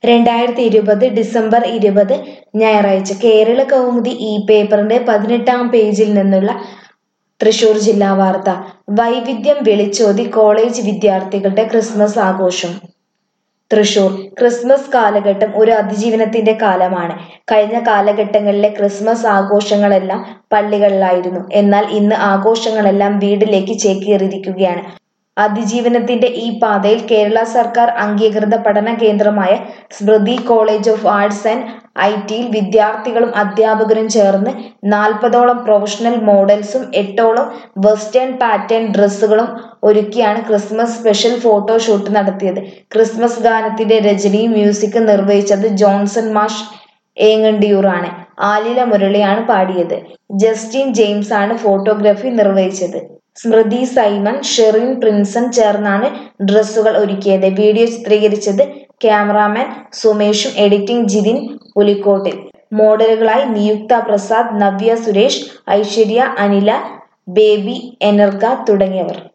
രണ്ടായിരത്തി ഇരുപത് ഡിസംബർ ഇരുപത് ഞായറാഴ്ച കേരള കൗമുദി ഈ പേപ്പറിന്റെ പതിനെട്ടാം പേജിൽ നിന്നുള്ള തൃശൂർ ജില്ലാ വാർത്ത വൈവിധ്യം വിളിച്ചോതി കോളേജ് വിദ്യാർത്ഥികളുടെ ക്രിസ്മസ് ആഘോഷം തൃശൂർ ക്രിസ്മസ് കാലഘട്ടം ഒരു അതിജീവനത്തിന്റെ കാലമാണ് കഴിഞ്ഞ കാലഘട്ടങ്ങളിലെ ക്രിസ്മസ് ആഘോഷങ്ങളെല്ലാം പള്ളികളിലായിരുന്നു എന്നാൽ ഇന്ന് ആഘോഷങ്ങളെല്ലാം വീട്ടിലേക്ക് ചേക്കേറിയിരിക്കുകയാണ് അതിജീവനത്തിന്റെ ഈ പാതയിൽ കേരള സർക്കാർ അംഗീകൃത പഠന കേന്ദ്രമായ Smrithi college of arts and I ടിയിൽ വിദ്യാർത്ഥികളും അധ്യാപകരും ചേർന്ന് നാൽപ്പതോളം പ്രൊഫഷണൽ മോഡൽസും എട്ടോളം വെസ്റ്റേൺ പാറ്റേൺ ഡ്രസ്സുകളും ഒരുക്കിയാണ് ക്രിസ്മസ് സ്പെഷ്യൽ ഫോട്ടോഷൂട്ട് നടത്തിയത് ക്രിസ്മസ് ഗാനത്തിന്റെ രചനയും മ്യൂസിക്കും നിർവഹിച്ചത് ജോൺസൺ മാഷ് ഏങ്ങണ്ടിയൂറാണ് ആലില മുരളിയാണ് പാടിയത് ജസ്റ്റിൻ ജെയിംസ് ആണ് ഫോട്ടോഗ്രാഫി നിർവഹിച്ചത് സ്മൃതി സൈമൺ ഷെറിൻ പ്രിൻസൺ ചേർന്നാണ് ഡ്രസ്സുകൾ ഒരുക്കിയത് വീഡിയോ ചിത്രീകരിച്ചത് ക്യാമറാമാൻ സുമേഷും എഡിറ്റിംഗ് ജിതിൻ പുലിക്കോട്ടിൽ മോഡലുകളായി നിയുക്ത പ്രസാദ് നവ്യ സുരേഷ് ഐശ്വര്യ അനില ബേബി എനർഗ തുടങ്ങിയവർ